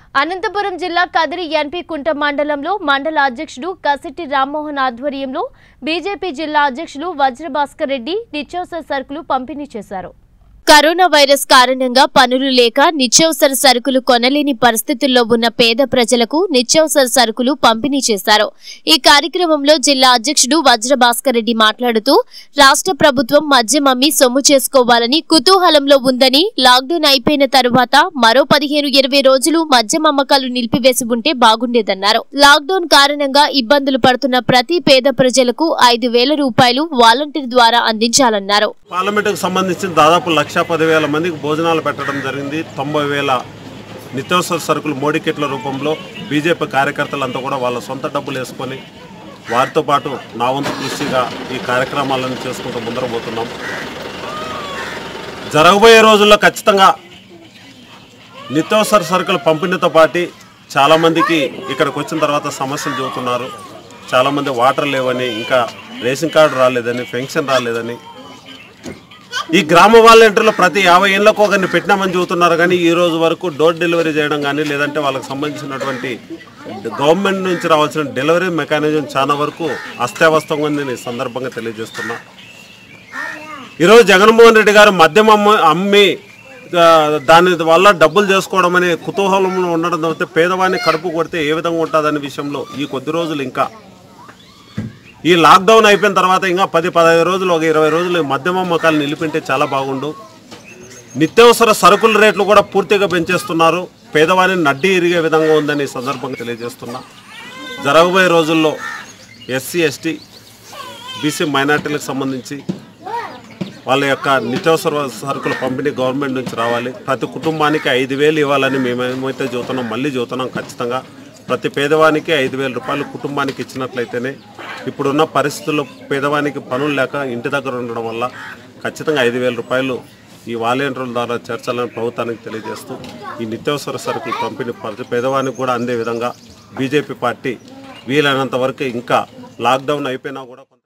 అనంతపురం జిల్లా కదిరి ఎన్పీ కుంట మండలంలో మండల అధ్యక్షుడు కసిట్టి రామ్మోహన్ ఆధ్వర్యంలో బీజేపీ జిల్లా అధ్యక్షులు వజ్రభాస్కర్ రెడ్డి నిత్యావసర సరుకులు పంపిణీ చేశారు కరోనా వైరస్ కారణంగా పనులు లేక నిత్యావసర సరుకులు కొనలేని పరిస్థితుల్లో ఉన్న పేద ప్రజలకు నిత్యావసర సరుకులు పంపిణీ చేశారు ఈ కార్యక్రమంలో జిల్లా అధ్యక్షుడు వజ్రభాస్కర్ రెడ్డి మాట్లాడుతూ రాష్ట్ర ప్రభుత్వం మద్యం అమ్మి సొమ్ము చేసుకోవాలని కుతూహలంలో ఉందని లాక్డౌన్ అయిపోయిన తరువాత మరో పదిహేను ఇరవై రోజులు మద్యం అమ్మకాలు నిలిపివేసి ఉంటే బాగుండేదన్నారు లాక్డౌన్ కారణంగా ఇబ్బందులు పడుతున్న ప్రతి పేద ప్రజలకు ఐదు వేల రూపాయలు వాలంటీర్ ద్వారా అందించాలన్నారు పార్లమెంటుకు సంబంధించి దాదాపు లక్ష పదివేల మందికి భోజనాలు పెట్టడం జరిగింది తొంభై వేల నిత్యావసర సరుకులు మోడీ కిట్ల రూపంలో బీజేపీ కార్యకర్తలంతా కూడా వాళ్ళ సొంత డబ్బులు వేసుకొని వారితో పాటు నా వంతు కృషిగా ఈ కార్యక్రమాలను చేసుకుంటూ ముందర పోతున్నాం జరగబోయే రోజుల్లో ఖచ్చితంగా నిత్యావసర సరుకుల పంపిణీతో పాటు చాలామందికి ఇక్కడికి వచ్చిన తర్వాత సమస్యలు చెబుతున్నారు చాలామంది వాటర్ లేవని ఇంకా రేషన్ కార్డు రాలేదని పెన్షన్ రాలేదని ఈ గ్రామ వాలంటీర్లు ప్రతి యాభై ఏళ్ళకు ఒకరిని పెట్టినామని చెబుతున్నారు కానీ ఈ రోజు వరకు డోర్ డెలివరీ చేయడం కానీ లేదంటే వాళ్ళకి సంబంధించినటువంటి గవర్నమెంట్ నుంచి రావాల్సిన డెలివరీ మెకానిజం చాలా వరకు అస్తవ్యస్తంగా ఉందని ఈ సందర్భంగా తెలియజేస్తున్నా ఈరోజు జగన్మోహన్ రెడ్డి గారు మద్యం అమ్మ అమ్మి ఆ, దాని వల్ల డబ్బులు చేసుకోవడం అనే కుతూహలంలో ఉండడం తప్పితే పేదవాడిని కడుపు కొడితే ఏ విధంగా ఉంటుందనే విషయంలో ఈ కొద్ది రోజులు ఇంకా ఈ లాక్డౌన్ అయిపోయిన తర్వాత ఇంకా పది పదహైదు రోజులు ఒక ఇరవై రోజులు ఈ మద్యం అమ్మకాలు నిలిపింటే చాలా బాగుండు నిత్యావసర సరుకుల రేట్లు కూడా పూర్తిగా పెంచేస్తున్నారు పేదవాడిని నడ్డి ఇరిగే విధంగా ఉందని ఈ సందర్భంగా తెలియజేస్తున్నా జరగబోయే రోజుల్లో ఎస్సీ ఎస్టీ బీసీ మైనార్టీలకు సంబంధించి వాళ్ళ యొక్క నిత్యావసర సరుకుల పంపిణీ గవర్నమెంట్ నుంచి రావాలి ప్రతి కుటుంబానికి ఐదు వేలు ఇవ్వాలని మేము ఏమైతే చూస్తున్నాం మళ్ళీ చూస్తున్నాం ఖచ్చితంగా ప్రతి పేదవానికి ఐదు వేల రూపాయలు కుటుంబానికి ఇచ్చినట్లయితేనే ఇప్పుడున్న పరిస్థితుల్లో పేదవానికి పనులు లేక ఇంటి దగ్గర ఉండడం వల్ల ఖచ్చితంగా ఐదు వేల రూపాయలు ఈ వాలంటీర్ల ద్వారా చేర్చాలని ప్రభుత్వానికి తెలియజేస్తూ ఈ నిత్యావసర సరుకులు పంపిణీ ప్రతి పేదవానికి కూడా అందే విధంగా బీజేపీ పార్టీ వీలైనంత వరకు ఇంకా లాక్డౌన్ అయిపోయినా కూడా కొంత